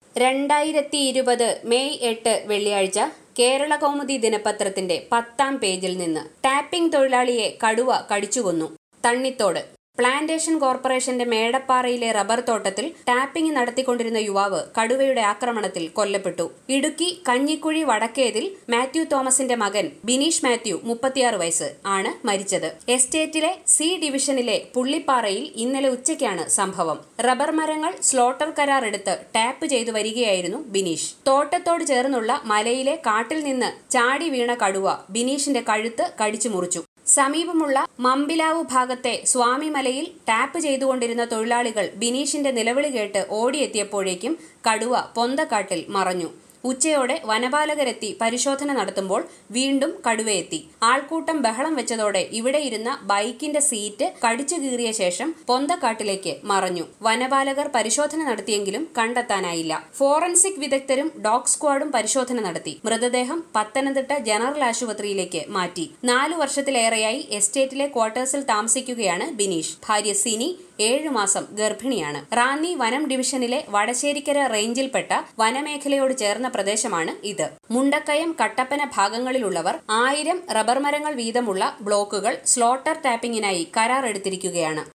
രണ്ടായിരത്തി ഇരുപത് മെയ് എട്ട് വെള്ളിയാഴ്ച കേരള കൗമുദി ദിനപത്രത്തിന്റെ പത്താം പേജിൽ നിന്ന് ടാപ്പിംഗ് തൊഴിലാളിയെ കടുവ കടിച്ചുകൊന്നു തണ്ണിത്തോട് പ്ലാന്റേഷൻ കോർപ്പറേഷന്റെ മേടപ്പാറയിലെ റബ്ബർ തോട്ടത്തിൽ ടാപ്പിംഗ് നടത്തിക്കൊണ്ടിരുന്ന യുവാവ് കടുവയുടെ ആക്രമണത്തിൽ കൊല്ലപ്പെട്ടു ഇടുക്കി കഞ്ഞിക്കുഴി വടക്കേതിൽ മാത്യു തോമസിന്റെ മകൻ ബിനീഷ് മാത്യു മുപ്പത്തിയാറ് വയസ്സ് ആണ് മരിച്ചത് എസ്റ്റേറ്റിലെ സി ഡിവിഷനിലെ പുള്ളിപ്പാറയിൽ ഇന്നലെ ഉച്ചയ്ക്കാണ് സംഭവം റബ്ബർ മരങ്ങൾ സ്ലോട്ടർ കരാർ എടുത്ത് ടാപ്പ് ചെയ്തു വരികയായിരുന്നു ബിനീഷ് തോട്ടത്തോട് ചേർന്നുള്ള മലയിലെ കാട്ടിൽ നിന്ന് ചാടി വീണ കടുവ ബിനീഷിന്റെ കഴുത്ത് കടിച്ചു മുറിച്ചു സമീപമുള്ള മമ്പിലാവു ഭാഗത്തെ സ്വാമിമലയിൽ ടാപ്പ് ചെയ്തുകൊണ്ടിരുന്ന തൊഴിലാളികൾ ബിനീഷിന്റെ നിലവിളി കേട്ട് ഓടിയെത്തിയപ്പോഴേക്കും കടുവ പൊന്തക്കാട്ടിൽ മറഞ്ഞു ഉച്ചയോടെ വനപാലകരെത്തി പരിശോധന നടത്തുമ്പോൾ വീണ്ടും കടുവയെത്തി ആൾക്കൂട്ടം ബഹളം വെച്ചതോടെ ഇവിടെ ഇരുന്ന ബൈക്കിന്റെ സീറ്റ് കടിച്ചു കീറിയ ശേഷം പൊന്തക്കാട്ടിലേക്ക് മറഞ്ഞു വനപാലകർ പരിശോധന നടത്തിയെങ്കിലും കണ്ടെത്താനായില്ല ഫോറൻസിക് വിദഗ്ധരും ഡോഗ് സ്ക്വാഡും പരിശോധന നടത്തി മൃതദേഹം പത്തനംതിട്ട ജനറൽ ആശുപത്രിയിലേക്ക് മാറ്റി നാലു വർഷത്തിലേറെയായി എസ്റ്റേറ്റിലെ ക്വാർട്ടേഴ്സിൽ താമസിക്കുകയാണ് ബിനീഷ് ഭാര്യ സിനി ഏഴു മാസം ഗർഭിണിയാണ് റാന്നി വനം ഡിവിഷനിലെ വടശ്ശേരിക്കര റേഞ്ചിൽപ്പെട്ട വനമേഖലയോട് ചേർന്ന പ്രദേശമാണ് ഇത് മുണ്ടക്കയം കട്ടപ്പന ഭാഗങ്ങളിലുള്ളവർ ആയിരം റബ്ബർ മരങ്ങൾ വീതമുള്ള ബ്ലോക്കുകൾ സ്ലോട്ടർ ടാപ്പിംഗിനായി കരാർ എടുത്തിരിക്കുകയാണ്